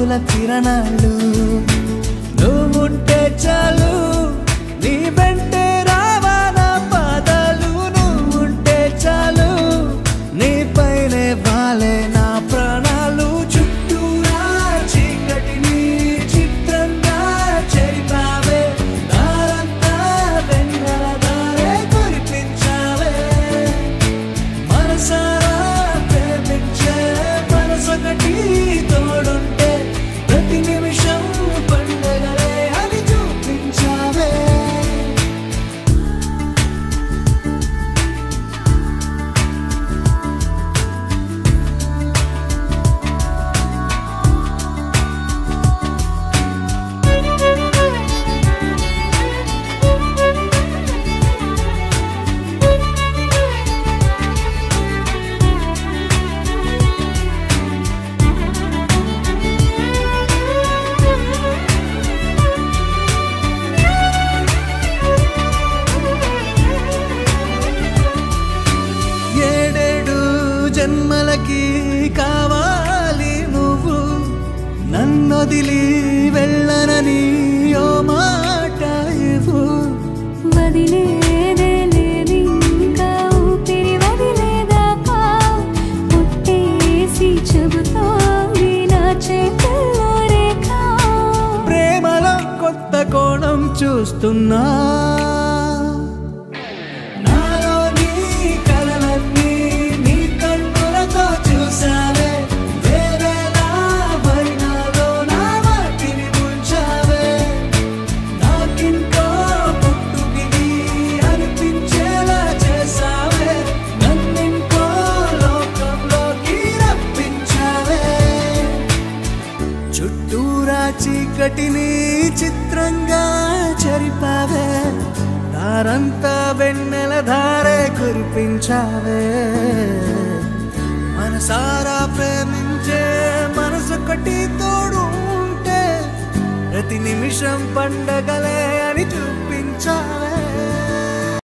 కాంతుల కిరణాలు నువ్వుంటే చాలు నీ వెంటే రావాలా పాదాలు నువ్వుంటే చాలు నీ పైనే వాలే నా ప్రాణాలు చుట్టూరా చీకటిని చిత్రంగా చెరిపావే దారంతా వెన్నెల దారే కురిపించావే మనసారా ప్రేమించే మనసొకటి తోడుంటే ప్రతి నిమిషం పండగలే అని చూపించావే ఏడేడు జన్మలకి కావాలి నువ్వు నన్నొదిలి వెళ్ళనని ఓ మాట ఇవ్వు వదిలేదే లేదు ఇంకా ఊపిరి వదిలేదాకా పుట్టేసి చెబుతోంది నా చేతుల్లో రేఖ ప్రేమలో కొత్త కోణం చూస్తున్నా నాలో నీ కలలన్నీ నీ కన్నులతో చూసావే వేరేలా వైనాలో నా వాటిని ముంచావే నాకింకో పుట్టుకిది అనిపించేలా చేసావే నన్నింకో లోకంలోకి రప్పించావే చుట్టూరా చీకటిని చిత్రంగా చెరిపావే దారంతా వెన్నెల ధారే కురిపించావే మనసారా ప్రేమించే మనసొకటి తోడు ఉంటే ప్రతి నిమిషం పండగలే అని చూపించావే